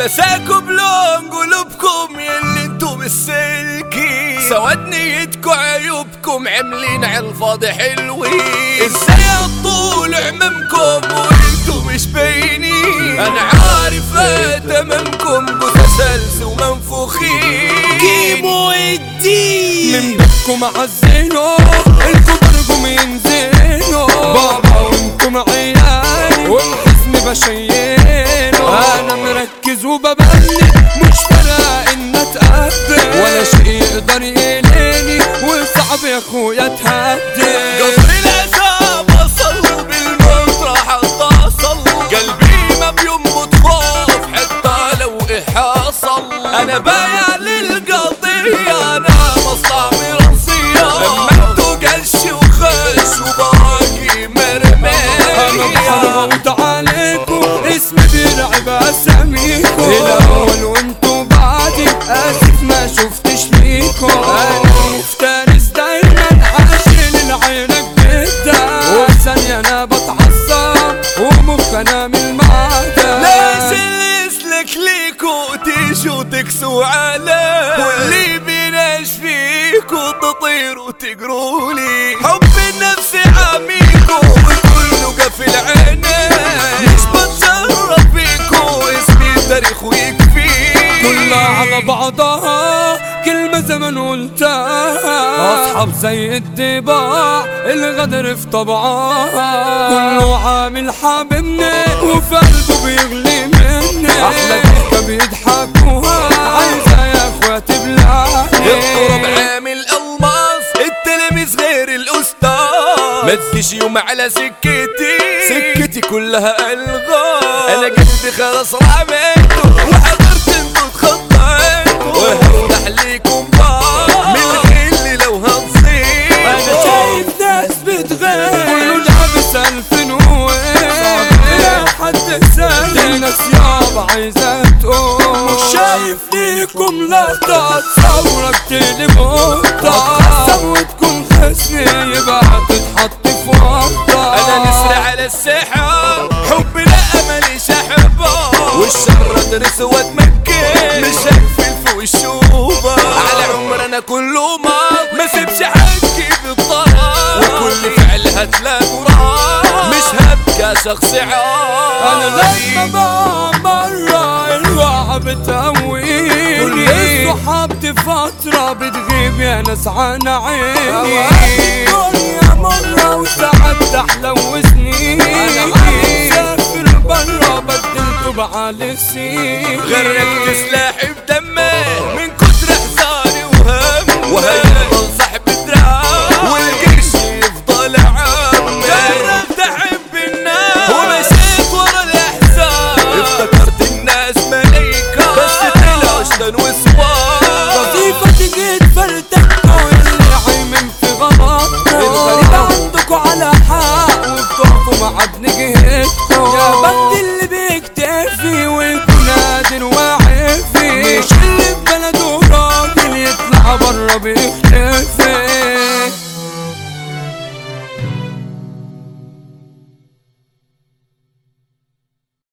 مساكوا بلون قلوبكم يلي انتم السلكي سواد نيتكم عيوبكم عاملين على الفاضي حلوين ازاي الطول عمامكم وانتم مش باينين انا عارف تمامكم بتسلس ومنفوخين جيبوا الدين من بيتكم عزينو انتوا برجم ينزلوا بابا وانتم عيالي والحزن بشيله انا مركز وببلد مش فارقه ان اتقدم ولا شيء يقدر يقلقني وصعب يا اخويا اتهدد قصر العذاب وصل بالمطرح اتصل قلبي ما بينبض خوف حتى لو إيه حصل انا بايع للقضية انا مصنع مرصية اما انتو قش وخش وباقي مرمي انا بحرموت عليكم اسمي بيرعب اساميكم الاول وانتوا بعدي اسف ما شفتش ليكم انا مفترس دايما عاشل العينك جدا وثانية انا بتعصب ومخ انا من المعدة نازل اسلك ليكو تيجوا تكسوا عليه واللي بيناش فيكو تطيروا تقرولي حب النفس عميكو وكله قفل عينيه مش بتشرف فيكو اسمي تاريخ ويكفي كلها على بعضها كلمة زمن قلتها أصحاب زي الضباع الغدر في طبعها كله عامل حاببني وفي قلبه بيغلي مني أحلى ضحكة بيضحكوها عايزة يا اخويا الطرب تبلعني عامل الماس التلاميذ غير الاستاذ ما تجيش يوم على سكتي سكتي كلها الغاز انا قلبي خلاص رميته وحضرت انتو اتخطيتوا وهفتح ليكم باب من الغل لو هتصير انا شايف ناس بتغير كله لابس الف نوير لا حد سال الناس يابا عايزة تقول مش شايف ليكم لقطة تصورك تقلب قطة تقسم وتكون خصمي يبقى تتحط في ورطة انا نسر على السحاب حبي لا ماليش احبه والشر ادرس واتمكن مش هقفل في وشوبه على عمر انا كله ما ما سيبش حقي بالطراب وكل فعل هتلاقوا راه مش هبقى شخص عار انا لما بقى مرة الوعى بتقويني صحابتي فترة بتغيب يا ناس عن عيني الدنيا مرة وساعات تحلى وسنين انا عايز اسافر برا بدلته بعلى السين